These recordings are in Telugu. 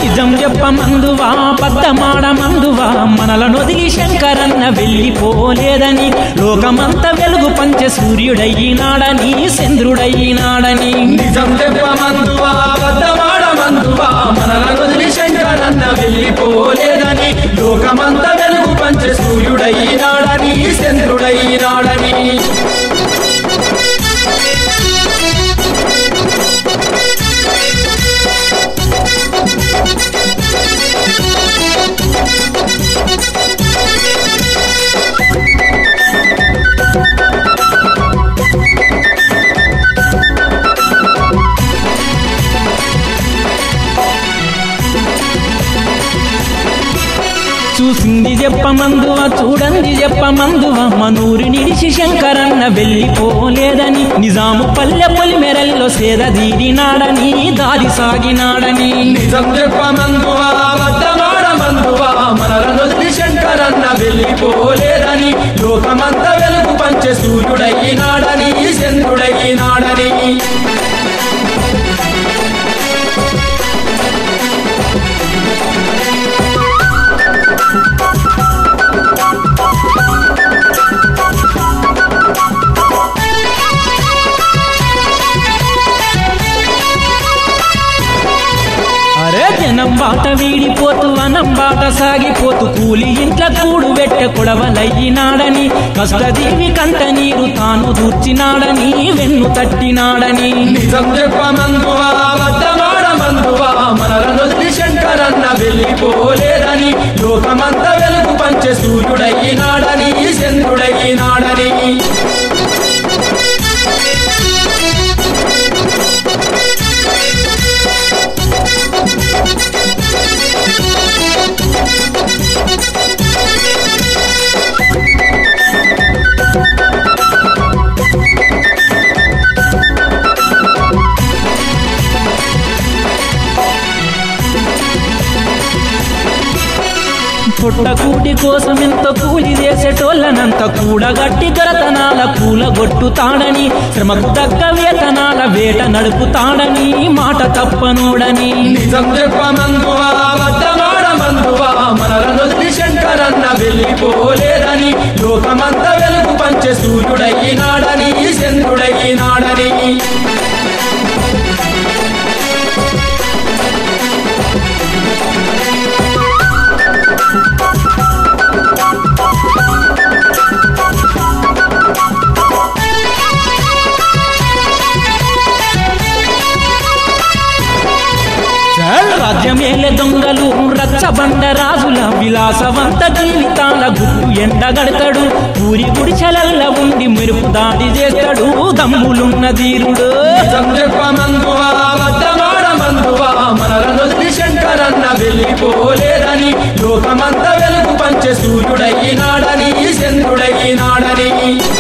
నిజం చెప్పమందువా బద్దమాడమందువా మనలను వదిలి శంకరన్న వెళ్ళిపోలేదని లోకమంత వెలుగు పంచ సూర్యుడయ్యినాడని చంద్రుడయ్యినాడని నిజం చెప్పమందువా అబద్ధమాడమందువా మనలను వదిలి శంకరన్న వెళ్ళిపోలేదని లోకమంత వెలుగు పంచ సూర్యుడైనాడని చంద్రుడైనాడని చూసింది చెప్పమందువా చూడండి చెప్పమందువా మనూరి నిడిచి శంకరన్న వెళ్ళిపోలేదని నిజాము పల్లె పొలిమెరల్లో సేద తీరినాడని దారి సాగినాడని నిజం చెప్పమందువా అబద్ధమాడమందువా మనలను వదిలి శంకరన్న వెళ్ళిపోలేదని లోకమంత వెలుగు పంచ సూర్యుడైనాడని చంద్రుడైనాడని అరే జనం బాట వీడిపోతూ వనం బాట సాగిపోతూ కూలి ఇంట్ల కూడు పెట్టె కొడవలయ్యినాడని కష్టజీవి కంట నీరు తాను దూర్చినాడని వెన్ను తట్టినాడని నిజం చెప్పమందువా అబద్ధమాడమందువా మనలను వదిలి శంకరన్న వెళ్ళిపోలేదని లోకమంత వెలుగు పంచ సూర్యుడైనాడని చంద్రుడైనాడని పుట్ట కూటి కోసం ఎంత కూలి చేసేటోళ్ళనంత కూడగట్టి గరతనాల కూలగొట్టుతాడని శ్రమకు తగ్గ వేతనాల వేట నడుపుతాడని మాట తప్పనోడని నిజం చెప్పమందువా అబద్ధమాడమందువా మనలను వదిలి శంకరన్న వెళ్ళిపోలేదని లోకమంత వెలుగు పంచ సూర్యుడైనాడని చంద్రుడైనాడని చల్ రాజ్యమేలే దొంగలు రచ్చబండ రాజుల విలాసవంత జీవితాల గుట్టు ఎండగడతాడు ఊరి గుడిచెలల్ల ఉండి మెరుపు దాడి చేస్తాడు దమ్ములున్న ధీరుడు నిజం చెప్పమందువా అబద్ధమాడమందువా మనలను వదిలి శంకరన్న వెళ్ళిపోలేదని లోకమంత వెలుగు పంచ సూర్యుడైనాడని చంద్రుడైనాడని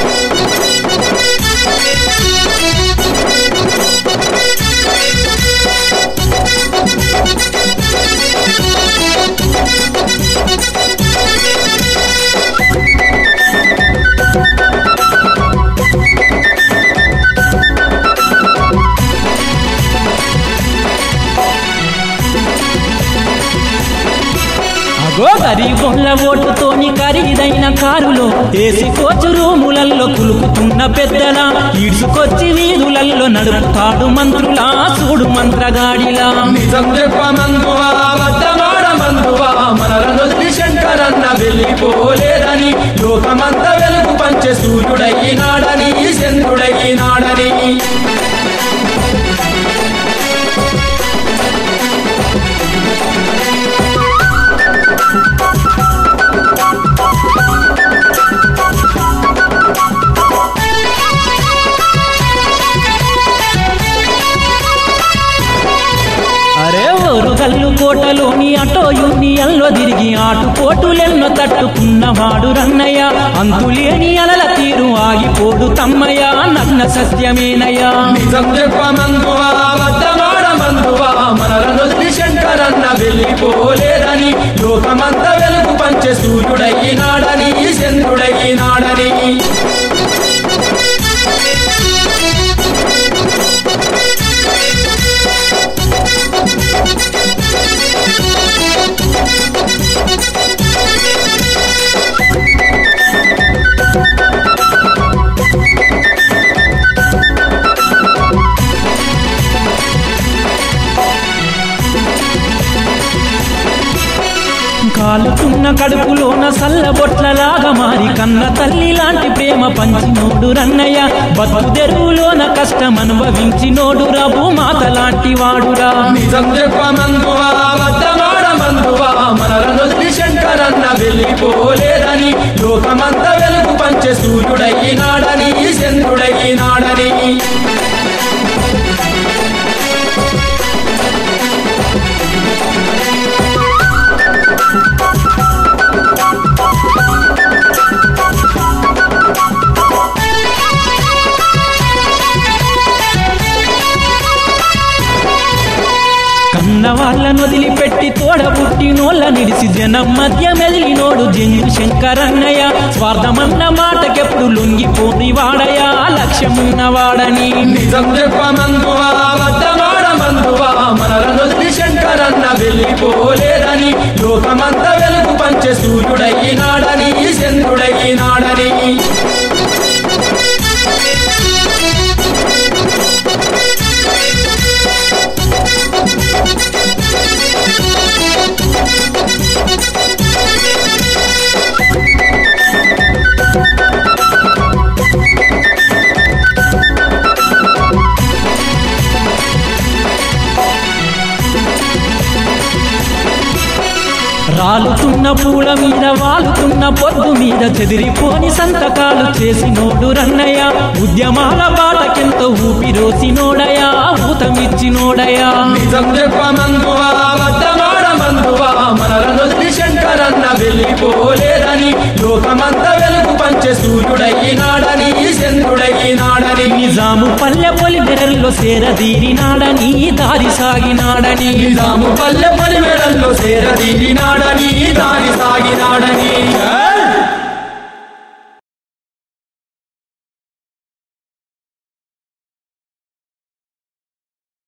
అగో గరీబుల ఓటుతోని ఖరీదైన కారులో ఏసి కోచు రూములల్లో కులుకుతున్న పెద్దల ఈడ్చుకొచ్చి వీధులల్లో నడుపుతాడు మంత్రులా చూడు మంత్రగాడిలా నిజం చెప్పమందువా అబద్ధమాడమందువా మనలను వదిలి శంకరన్న వెళ్ళిపోలేదని లోకమంత వెలుగు పంచ సూర్యుడైనాడని చంద్రుడైనాడని అరే ఓరు గల్లు కోటలోని అటో యూనియన్లో తిరిగి ఆటుపోటులెన్నో తట్టుకున్నవాడు రన్నయ్య అంతులేని అలల తీరు ఆగిపోడు తమ్మయ్య నగ్న సత్యమేనయ్యా నిజం చెప్పమందువా అబద్ధమాడమందువా మనలను వదిలి శంకరన్న వెళ్ళిపోలేదని లోకమంత వెలుగు పంచ సూర్యుడైనాడని చంద్రుడైనాడని కాలుతున్న కడుపులోన సల్లబొట్లలాగా మారి కన్న తల్లి లాంటి ప్రేమ పంచినోడు రన్నయ్య బతుకు తెరువులోన కష్టం అనుభవించినోడు రా భూమాత లాంటి వాడురా నిజం చెప్పమందువా అబద్ధమాడ మందువా మనరనొద్ది శంకరన్న వెళ్ళిపోలేదని లోకమంత వెలుగు పంచే సూర్యుడయ్యినాడని చంద్రుడయ్యినాడని కన్న వాళ్ళను వదిలిపెట్టి తోడ పుట్టినోళ్ళ నిడిసి జనం మధ్య మెదిలినోడు జంజు శంకరన్నయ్య స్వార్థమన్న మాటకెప్పుడు లొంగిపోని వాడయా లక్ష్యమున్న వాడని నిజం చెప్పమందువా అబద్ధమాడ మందువా మనరనొద్ది శంకరన్న వెళ్ళిపోలేదని లోకమంత వెలుగు పంచే సూర్యుడయ్యినాడని చంద్రుడయ్యినాడని రాలుతున్న పూల మీద వాలుతున్న పొద్దు మీద చెదిరిపోని సంతకాలు చేసినోడు రన్నయ్య ఉద్యమాల బాటకెంతో ఊపిరోసినోడయా ఊతమిచ్చినోడయా నిజం చెప్పమందువా అబద్ధమాడ మందువా మనరనొద్ది శంకరన్న వెళ్ళిపోలేదని లోకమంత వెలుగు పంచే సూర్యుడయ్యినాడని చంద్రుడయ్యినాడని నిజాము పల్లె పొలి మెరల్లో సేరదీరినాడని దారి సాగినాడని నిజాము పల్లె పని మెడల్లో సేరదీరినాడని దారి సాగినా